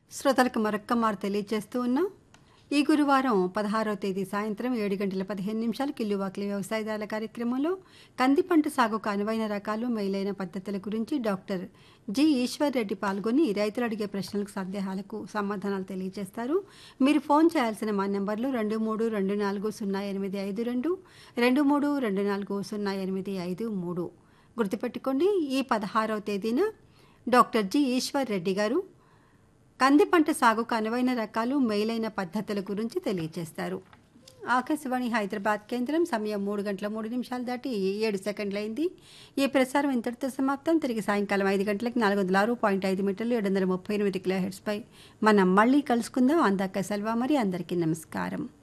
శ్రోతలకు మరొక్క మారు తెలియజేస్తూ ఉన్నాం ఈ గురువారం పదహారవ తేదీ సాయంత్రం ఏడు గంటల పదిహేను నిమిషాలకు కిల్లువాకిలి వ్యవసాయదారుల కార్యక్రమంలో కంది పంట సాగుకు అనువైన రకాలు మేలైన పద్ధతుల గురించి డాక్టర్ జి ఈశ్వర్ రెడ్డి పాల్గొని రైతులు అడిగే ప్రశ్నలకు సందేహాలకు సమాధానాలు తెలియజేస్తారు మీరు ఫోన్ చేయాల్సిన మా నెంబర్లు రెండు మూడు రెండు నాలుగు సున్నా ఎనిమిది ఐదు రెండు రెండు మూడు రెండు నాలుగు సున్నా ఎనిమిది ఐదు మూడు గుర్తుపెట్టుకోండి ఈ పదహారవ తేదీన డాక్టర్ జి ఈశ్వర్ రెడ్డి గారు కంది పంట సాగుకు అనువైన రకాలు మేలైన పద్ధతుల గురించి తెలియజేస్తారు ఆకాశవాణి హైదరాబాద్ కేంద్రం సమయం మూడు గంటల మూడు నిమిషాలు దాటి ఏడు సెకండ్లైంది ఈ ప్రసారం ఇంతటితో సమాప్తం తిరిగి సాయంకాలం ఐదు గంటలకు నాలుగు వందల ఆరు పాయింట్ ఐదు మీటర్లు ఏడు వందల ముప్పై ఎనిమిది కిలో హెడ్స్పై మనం మళ్ళీ కలుసుకుందాం అందాక సెల్వా మరి అందరికీ నమస్కారం